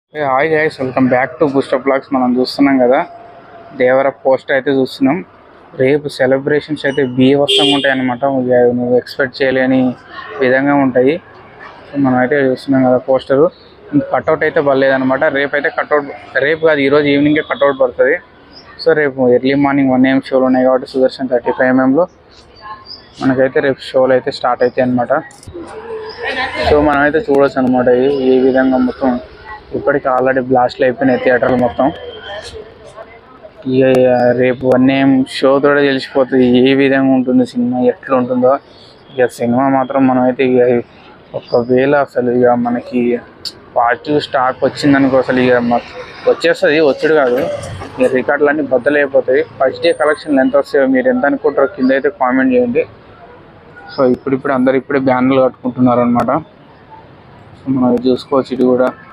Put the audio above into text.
hi guys welcome back to booster blogs మనం చూస్తున్నాం కదా దేవర పోస్టర్ అయితే చూస్తున్నాం రేపు సెలబ్రేషన్స్ అయితే బీభత్సంగా ఉంటాయి అనమాట నువ్వు ఎక్స్పెక్ట్ చేయలేని విధంగా ఉంటాయి సో మనం అయితే చూస్తున్నాం కదా పోస్టరు కట్అవుట్ అయితే పర్లేదనమాట రేపు అయితే కట్అవుట్ రేపు కాదు ఈరోజు ఈవినింగే కట్అవుట్ పడుతుంది సో రేపు ఎర్లీ మార్నింగ్ వన్ ఏఎం షోలు ఉన్నాయి కాబట్టి సుదర్శన్ థర్టీ ఫైవ్ ఎంఎంలో మనకైతే రేపు షోలు అయితే స్టార్ట్ అవుతాయి అనమాట సో మనమైతే చూడొచ్చు అనమాట ఈ విధంగా మొత్తం ఇప్పటికి ఆల్రెడీ బ్లాస్ట్లు అయిపోయినాయి థియేటర్లు మొత్తం ఇక రేపు అన్నేం షో కూడా తెలిసిపోతుంది ఏ విధంగా ఉంటుంది సినిమా ఎట్లా ఉంటుందో ఇక సినిమా మాత్రం మనమైతే ఇక ఒకవేళ అసలు ఇక మనకి పాజిటివ్ స్టాక్ వచ్చిందనుకో అసలు ఇక మ- వచ్చేస్తుంది వచ్చుడు కాదు ఇక రికార్డులు అన్నీ బద్దలైపోతాయి ఫస్ట్ డే కలెక్షన్లు ఎంత వస్తాయో మీరు ఎంత అనుకుంటారో కింద అయితే కామెంట్ చేయండి సో ఇప్పుడిప్పుడు అందరు ఇప్పుడే బ్యానర్లు కట్టుకుంటున్నారు అనమాట మనం చూసుకోవచ్చు ఇది కూడా